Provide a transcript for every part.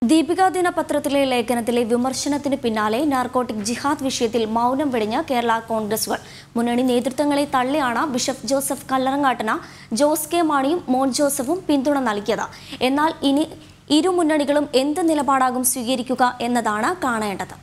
ദീപിക ദിനപത്രത്തിലെ ലേഖനത്തിലെ വിമർശനത്തിന് പിന്നാലെ നാർക്കോട്ടിക് ജിഹാദ് വിഷയത്തിൽ മൗനം വെടിഞ്ഞ കേരള കോൺഗ്രസുകൾ മുന്നണി നേതൃത്വങ്ങളെ തള്ളിയാണ് ബിഷപ്പ് ജോസഫ് കല്ലറങ്ങാട്ടന ജോസ് കെ മാണിയും മോൻ ജോസഫും പിന്തുണ നൽകിയത് എന്നാൽ ഇനി ഇരു മുന്നണികളും എന്ത് നിലപാടാകും സ്വീകരിക്കുക എന്നതാണ് കാണേണ്ടത്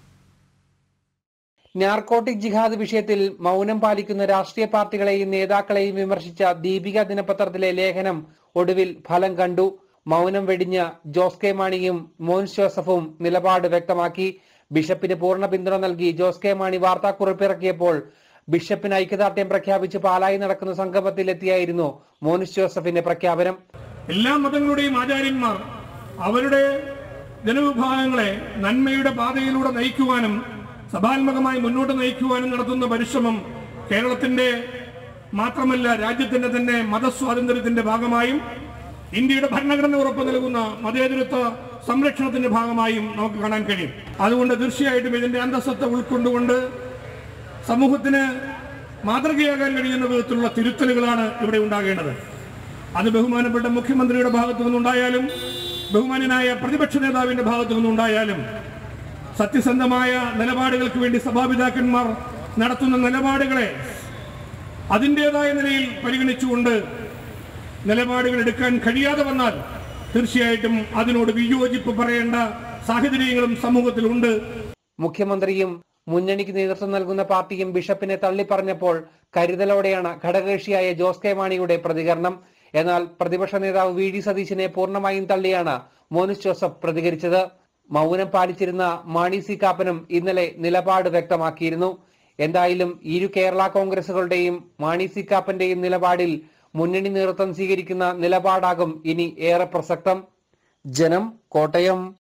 നാർക്കോട്ടിക് ജിഹാദ് വിഷയത്തിൽ മൗനം പാലിക്കുന്ന രാഷ്ട്രീയ പാർട്ടികളെയും നേതാക്കളെയും വിമർശിച്ച ദീപിക ദിനപത്രത്തിലെ ലേഖനം ഒടുവിൽ ഫലം കണ്ടു മൗനം വെടിഞ്ഞ ജോസ് കെ മാണിയും മോൻസ് ജോസഫും നിലപാട് വ്യക്തമാക്കി ബിഷപ്പിന് പൂർണ്ണ പിന്തുണ നൽകി ജോസ് കെ മാണി വാർത്താക്കുറിപ്പിറക്കിയപ്പോൾ ബിഷപ്പിന് ഐക്യദാർഢ്യം പ്രഖ്യാപിച്ച് പാലായി നടക്കുന്ന സംഗമത്തിലെത്തിയായിരുന്നു മോൻസ് ജോസഫിന്റെ പ്രഖ്യാപനം എല്ലാ മതങ്ങളുടെയും ആചാര്യന്മാർ അവരുടെ ജനവിഭാഗങ്ങളെ നന്മയുടെ പാതയിലൂടെ നയിക്കുവാനും സഭാത്മകമായി മുന്നോട്ട് നയിക്കുവാനും നടത്തുന്ന പരിശ്രമം കേരളത്തിന്റെ മാത്രമല്ല രാജ്യത്തിന്റെ തന്നെ മതസ്വാതന്ത്ര്യത്തിന്റെ ഭാഗമായും ഇന്ത്യയുടെ ഭരണഘടന ഉറപ്പു നൽകുന്ന മതേതരത്വ സംരക്ഷണത്തിന്റെ ഭാഗമായും നമുക്ക് കാണാൻ കഴിയും അതുകൊണ്ട് തീർച്ചയായിട്ടും ഇതിന്റെ അന്തസ്സത്ത ഉൾക്കൊണ്ടുകൊണ്ട് സമൂഹത്തിന് മാതൃകയാകാൻ കഴിയുന്ന വിധത്തിലുള്ള തിരുത്തലുകളാണ് ഇവിടെ ഉണ്ടാകേണ്ടത് അത് ബഹുമാനപ്പെട്ട മുഖ്യമന്ത്രിയുടെ ഭാഗത്തു നിന്നുണ്ടായാലും ബഹുമാനനായ പ്രതിപക്ഷ നേതാവിന്റെ ഭാഗത്തു നിന്നുണ്ടായാലും സത്യസന്ധമായ നിലപാടുകൾക്ക് വേണ്ടി സഭാപിതാക്കന്മാർ നടത്തുന്ന നിലപാടുകളെ അതിൻ്റെതായ നിലയിൽ പരിഗണിച്ചുകൊണ്ട് നിലപാടുകൾ എടുക്കാൻ കഴിയാതെ വന്നാൽ തീർച്ചയായിട്ടും അതിനോട് വിയോജിപ്പ് പറയേണ്ട സാഹചര്യങ്ങളും സമൂഹത്തിലുണ്ട് മുഖ്യമന്ത്രിയും മുന്നണിക്ക് നേതൃത്വം നൽകുന്ന പാർട്ടിയും ബിഷപ്പിനെ തള്ളിപ്പറഞ്ഞപ്പോൾ കരുതലോടെയാണ് ഘടകകക്ഷിയായ ജോസ് കെ മാണിയുടെ പ്രതികരണം എന്നാൽ പ്രതിപക്ഷ നേതാവ് വി ഡി സതീശിനെ പൂർണ്ണമായും തള്ളിയാണ് മോനിസ് ജോസഫ് പ്രതികരിച്ചത് മൗനം പാലിച്ചിരുന്ന മാണി സി കാപ്പനും ഇന്നലെ നിലപാട് വ്യക്തമാക്കിയിരുന്നു എന്തായാലും ഇരു കേരള കോൺഗ്രസുകളുടെയും മാണി സി കാപ്പന്റെയും നിലപാടിൽ മുന്നണി നേതൃത്വം സ്വീകരിക്കുന്ന നിലപാടാകും ഇനി ഏറെ പ്രസക്തം ജനം കോട്ടയം